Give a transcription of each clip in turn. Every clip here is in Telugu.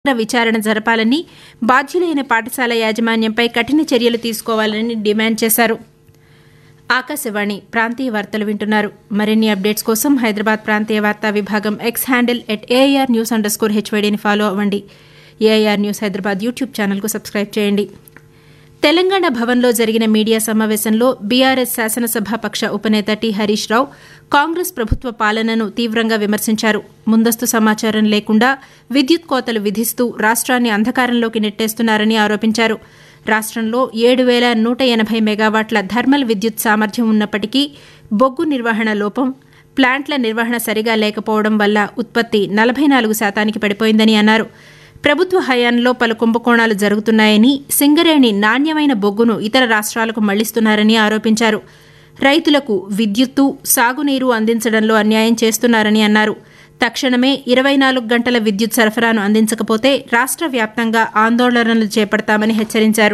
విచారణ జరపాలని బాధ్యులైన పాఠశాల యాజమాన్యంపై కఠిన చర్యలు తీసుకోవాలని డిమాండ్ చేశారు ఆకాశవాణి ప్రాంతీయ వార్తలు వింటున్నారు మరిన్ని అప్డేట్స్ కోసం హైదరాబాద్ ప్రాంతీయ వార్తా విభాగం X handle at AIR news underscore హెచ్వైడీని ఫాలో అవ్వండి ఏఐఆర్ న్యూస్ హైదరాబాద్ యూట్యూబ్ ఛానల్కు సబ్స్క్రైబ్ చేయండి తెలంగాణ భవన్లో జరిగిన మీడియా సమావేశంలో బీఆర్ఎస్ శాసనసభాపక్ష ఉపనేత టి హరీష్ రావు కాంగ్రెస్ ప్రభుత్వ పాలనను తీవ్రంగా విమర్శించారు ముందస్తు సమాచారం లేకుండా విద్యుత్ కోతలు విధిస్తూ రాష్ట్రాన్ని అంధకారంలోకి నెట్టేస్తున్నారని ఆరోపించారు రాష్ట్రంలో ఏడు వేల నూట ఎనభై మెగావాట్ల థర్మల్ విద్యుత్ సామర్థ్యం ఉన్నప్పటికీ బొగ్గు నిర్వహణ లోపం ప్లాంట్ల నిర్వహణ సరిగా లేకపోవడం వల్ల ఉత్పత్తి నలభై నాలుగు శాతానికి పడిపోయిందని అన్నారు ప్రభుత్వ హయాంలో పలు కుంభకోణాలు జరుగుతున్నాయని సింగరేణి నాణ్యమైన బొగ్గును ఇతర రాష్ట్రాలకు మళ్లిస్తున్నారని ఆరోపించారు రైతులకు విద్యుత్తు సాగునీరు అందించడంలో అన్యాయం చేస్తున్నారని అన్నారు తక్షణమే ఇరవై నాలుగు గంటల విద్యుత్ సరఫరాను అందించకపోతే రాష్ట్ర వ్యాప్తంగా ఆందోళనలు చేపడతామని హెచ్చరించారు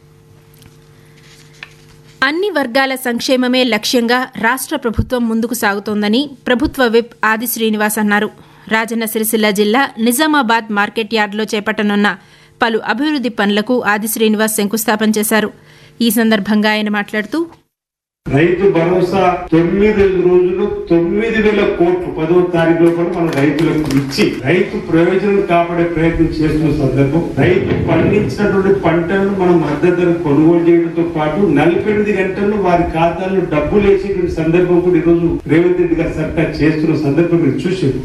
అన్ని వర్గాల సంక్షేమమే లక్ష్యంగా రాష్ట్ర ప్రభుత్వం ముందుకు సాగుతోందని ప్రభుత్వ విప్ ఆది శ్రీనివాస్ అన్నారు రాజన్న సిరిసిల్ల జిల్లా నిజామాబాద్ మార్కెట్ యార్డులో చేపట్టనున్న పలు అభివృద్ది పనులకు ఆది శ్రీనివాస్ శంకుస్థాపన చేశారు ఈ సందర్భంగా ఆయన మాట్లాడుతూ రైతు భరోసా తొమ్మిది రోజులు తొమ్మిది వేల కోట్లు పదో తారీఖు లోపల మన రైతులకు ఇచ్చి రైతు ప్రయోజనం కాపాడే ప్రయత్నం చేస్తున్న సందర్భం రైతు పండించినటువంటి పంటలను మనం మద్దతు ధర కొనుగోలు చేయడంతో పాటు నలభై ఎనిమిది గంటల్లో వారి ఖాతాల్లో డబ్బులు వేసేటువంటి సందర్భం కూడా ఈరోజు రేవంత్ రెడ్డి గారి సర్కార్ చేస్తున్న సందర్భం మీరు చూసారు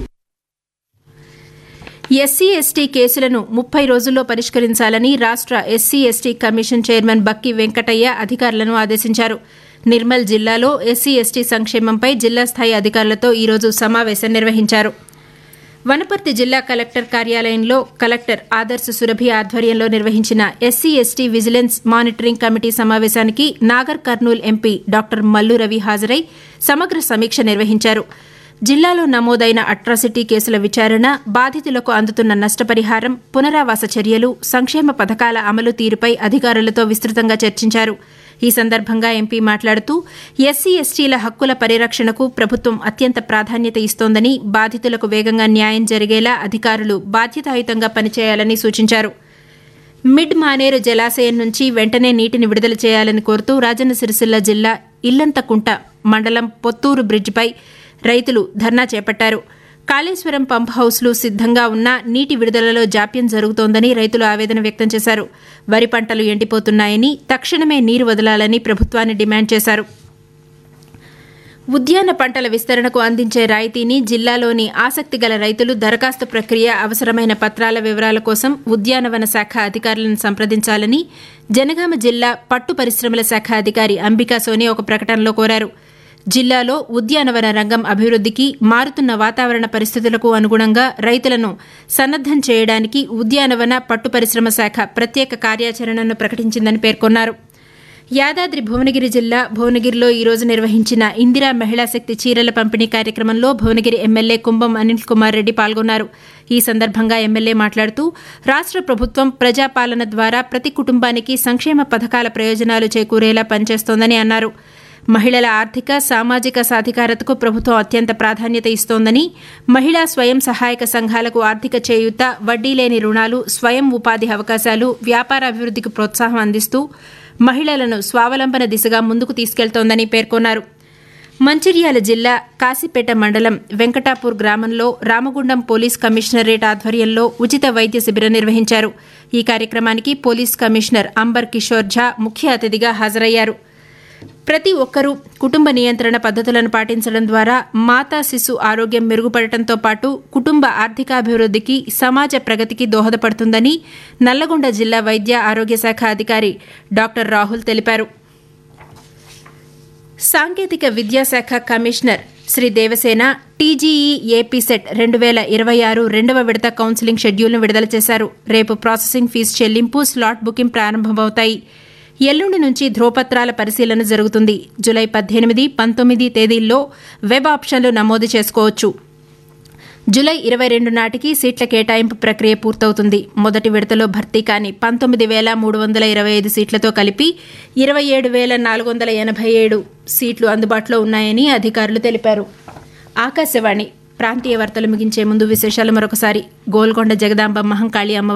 ఎస్సీ ఎస్టీ కేసులను ముప్పై రోజుల్లో పరిష్కరించాలని రాష్ట్ర SC ST commission chairman Bakki Venkataiah అధికారులను ఆదేశించారు నిర్మల్ జిల్లాలో ఎస్సీ ఎస్టీ సంక్షేమంపై జిల్లా స్థాయి అధికారులతో ఈరోజు సమావేశం నిర్వహించారు వనపర్తి జిల్లా కలెక్టర్ కార్యాలయంలో కలెక్టర్ ఆదర్శ సురభి ఆధ్వర్యంలో నిర్వహించిన SC ST vigilance monitoring committee సమావేశానికి నాగర్ కర్నూల్ ఎంపీ డాక్టర్ మల్లు రవి హాజరై సమగ్ర సమీక్ష నిర్వహించారు జిల్లాలో నమోదైన అట్రాసిటీ కేసుల విచారణ బాధితులకు అందుతున్న నష్టపరిహారం పునరావాస చర్యలు సంక్షేమ పథకాల అమలు తీరుపై అధికారులతో విస్తృతంగా చర్చించారు ఈ సందర్భంగా ఎంపీ మాట్లాడుతూ ఎస్సీ ఎస్టీల హక్కుల పరిరక్షణకు ప్రభుత్వం అత్యంత ప్రాధాన్యత ఇస్తోందని బాధితులకు వేగంగా న్యాయం జరిగేలా అధికారులు బాధ్యతాయుతంగా పనిచేయాలని సూచించారు మిడ్ మానేరు జలాశయం నుంచి వెంటనే నీటిని విడుదల చేయాలని కోరుతూ రాజన్న సిరిసిల్ల జిల్లా ఇల్లంతకుంట మండలం పొత్తూరు బ్రిడ్జిపై రైతులు ధర్నా చేపట్టారు కాళేశ్వరం పంప్ హౌస్లు సిద్దంగా ఉన్నా నీటి విడుదలలో జాప్యం జరుగుతోందని రైతులు ఆవేదన వ్యక్తం చేశారు వరి పంటలు ఎండిపోతున్నాయని తక్షణమే నీరు వదలాలని ప్రభుత్వాన్ని డిమాండ్ చేశారు ఉద్యాన పంటల విస్తరణకు అందించే రాయితీని జిల్లాలోని ఆసక్తి గల రైతులు దరఖాస్తు ప్రక్రియ అవసరమైన పత్రాల వివరాల కోసం ఉద్యానవన శాఖ అధికారులను సంప్రదించాలని జనగామ జిల్లా పట్టు పరిశ్రమల శాఖ అధికారి అంబికా సోని ఒక ప్రకటనలో కోరారు జిల్లాలో ఉద్యానవన రంగం అభివృద్దికి మారుతున్న వాతావరణ పరిస్థితులకు అనుగుణంగా రైతులను సన్నద్దం చేయడానికి ఉద్యానవన పట్టు పరిశ్రమ శాఖ ప్రత్యేక కార్యాచరణను ప్రకటించిందని పేర్కొన్నారు యాదాద్రి భువనగిరి జిల్లా భువనగిరిలో ఈరోజు నిర్వహించిన ఇందిరా మహిళా శక్తి చీరల పంపిణీ కార్యక్రమంలో భువనగిరి ఎమ్మెల్యే కుంభం అనిల్ కుమార్ రెడ్డి పాల్గొన్నారు ఈ సందర్భంగా ఎమ్మెల్యే మాట్లాడుతూ రాష్ట్ర ప్రభుత్వం ప్రజాపాలన ద్వారా ప్రతి కుటుంబానికి సంక్షేమ పథకాల ప్రయోజనాలు చేకూరేలా పనిచేస్తోందని అన్నారు మహిళల ఆర్థిక సామాజిక సాధికారతకు ప్రభుత్వం అత్యంత ప్రాధాన్యత ఇస్తోందని మహిళా స్వయం సహాయక సంఘాలకు ఆర్థిక చేయూత వడ్డీ లేని రుణాలు స్వయం ఉపాధి అవకాశాలు వ్యాపార అభివృద్దికి ప్రోత్సాహం అందిస్తూ మహిళలను స్వావలంబన దిశగా ముందుకు తీసుకెళ్తోందని పేర్కొన్నారు మంచిర్యాల జిల్లా కాశీపేట మండలం వెంకటాపూర్ గ్రామంలో రామగుండం పోలీస్ కమిషనరేట్ ఆధ్వర్యంలో ఉచిత వైద్య శిబిరం నిర్వహించారు ఈ కార్యక్రమానికి పోలీస్ కమిషనర్ అంబర్ కిషోర్ ఝా ముఖ్య అతిథిగా హాజరయ్యారు ప్రతి ఒక్కరూ కుటుంబ నియంత్రణ పద్ధతులను పాటించడం ద్వారా మాతా శిశు ఆరోగ్యం మెరుగుపడటంతో పాటు కుటుంబ ఆర్థికాభివృద్దికి సమాజ ప్రగతికి దోహదపడుతుందని నల్లగొండ జిల్లా వైద్య ఆరోగ్య శాఖ అధికారి డాక్టర్ రాహుల్ తెలిపారు సాంకేతిక విద్యాశాఖ commissioner Shri Devasena T G E A P CET రెండు వేల ఇరవై ఆరు రెండవ విడత కౌన్సిలింగ్ షెడ్యూల్ను విడుదల చేశారు రేపు ప్రాసెసింగ్ ఫీజు చెల్లింపు స్లాట్ బుకింగ్ ప్రారంభమవుతాయి ఎల్లుండి నుంచి ధ్రువపత్రాల పరిశీలన జరుగుతుంది జులై పద్దెనిమిది పంతొమ్మిది తేదీల్లో వెబ్ ఆప్షన్లు నమోదు చేసుకోవచ్చు జులై ఇరవై రెండు నాటికి సీట్ల కేటాయింపు ప్రక్రియ పూర్తవుతుంది మొదటి విడతలో భర్తీ కాని పంతొమ్మిది వేల మూడు వందల ఇరవై ఐదు సీట్లతో కలిపి ఇరవై ఏడు వేల నాలుగు వందల ఎనభై ఏడు సీట్లు అందుబాటులో ఉన్నాయని అధికారులు తెలిపారు ఆకాశవాణి ప్రాంతీయ వార్తలు ముగించే ముందు విశేషాలు మరొకసారి గోల్కొండ జగదాంబ మహంకాళి అమ్మవారి